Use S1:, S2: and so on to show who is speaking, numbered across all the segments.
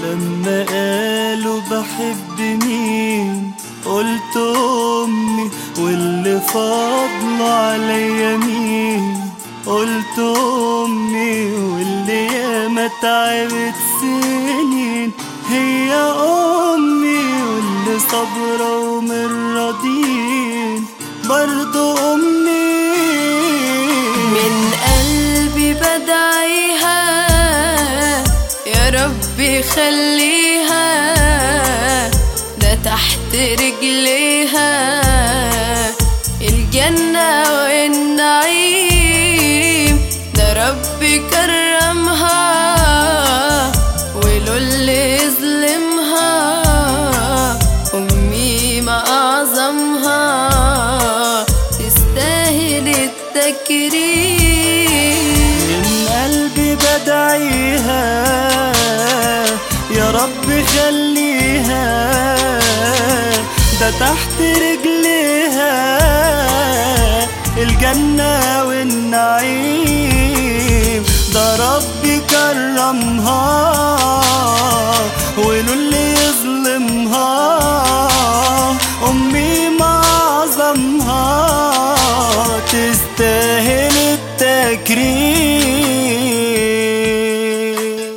S1: لما قالوا بحب مين قلت أمي واللي فضلوا عليا مين قلت أمي واللي ياما تعبت سنين هي أمي واللي صابرة ومن راضين برضو أمي
S2: من قلبي بدعيها يا ربي خليها ده تحت رجليها الجنة والنعيم ده ربي كرمها ولو اللي يظلمها أمي ما أعظمها تستاهل التكريم
S1: من قلبي بدعيها يا رب خليها ده تحت رجليها الجنة والنعيم ده ربي كرمها ولو اللي يظلمها أمي معظمها تستاهل التكريم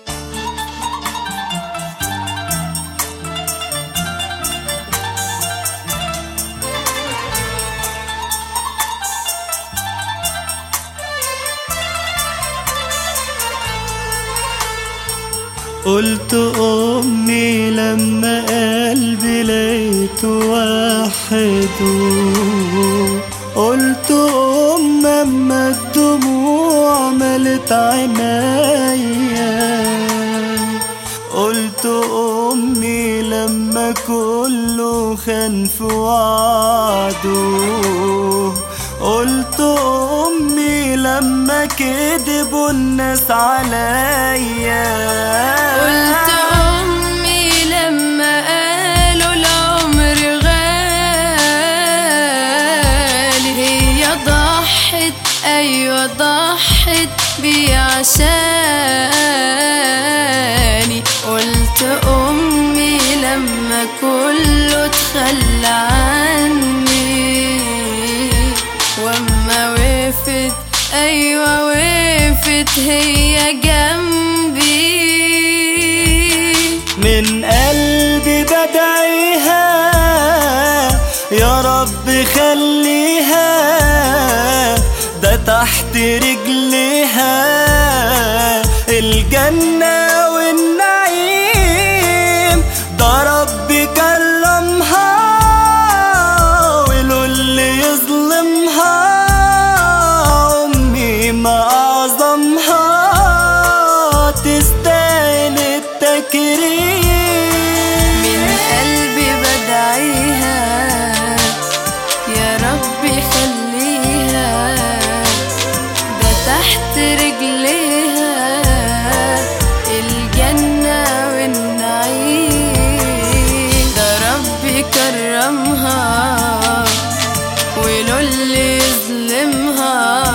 S1: قلت أمي لما قلبي لقيت وحده قلت أم أما الدموع ملت عينيا قلت أمي لما كله خان في وعده قلت أمي لما كذبوا الناس عليا
S2: قلت أمي لما قالوا العمر غالي هي ضحت أيوة ضحت بي عشاني قلت أمي لما كله تخلى عني واما وقفت ايوه وقفت هي جنبي
S1: من قلبي بدعيها يا رب خليها ده تحت رجليها الجنة والنعيم ده ربي كرمها ولو اللي يظلمها أمي ما أعظمها تستاهل التكريم
S2: من قلبي بدعيها يا ربي خليها ده تحت رجليها الجنة والنعيم ده ربي كرمها ولو اللي يظلمها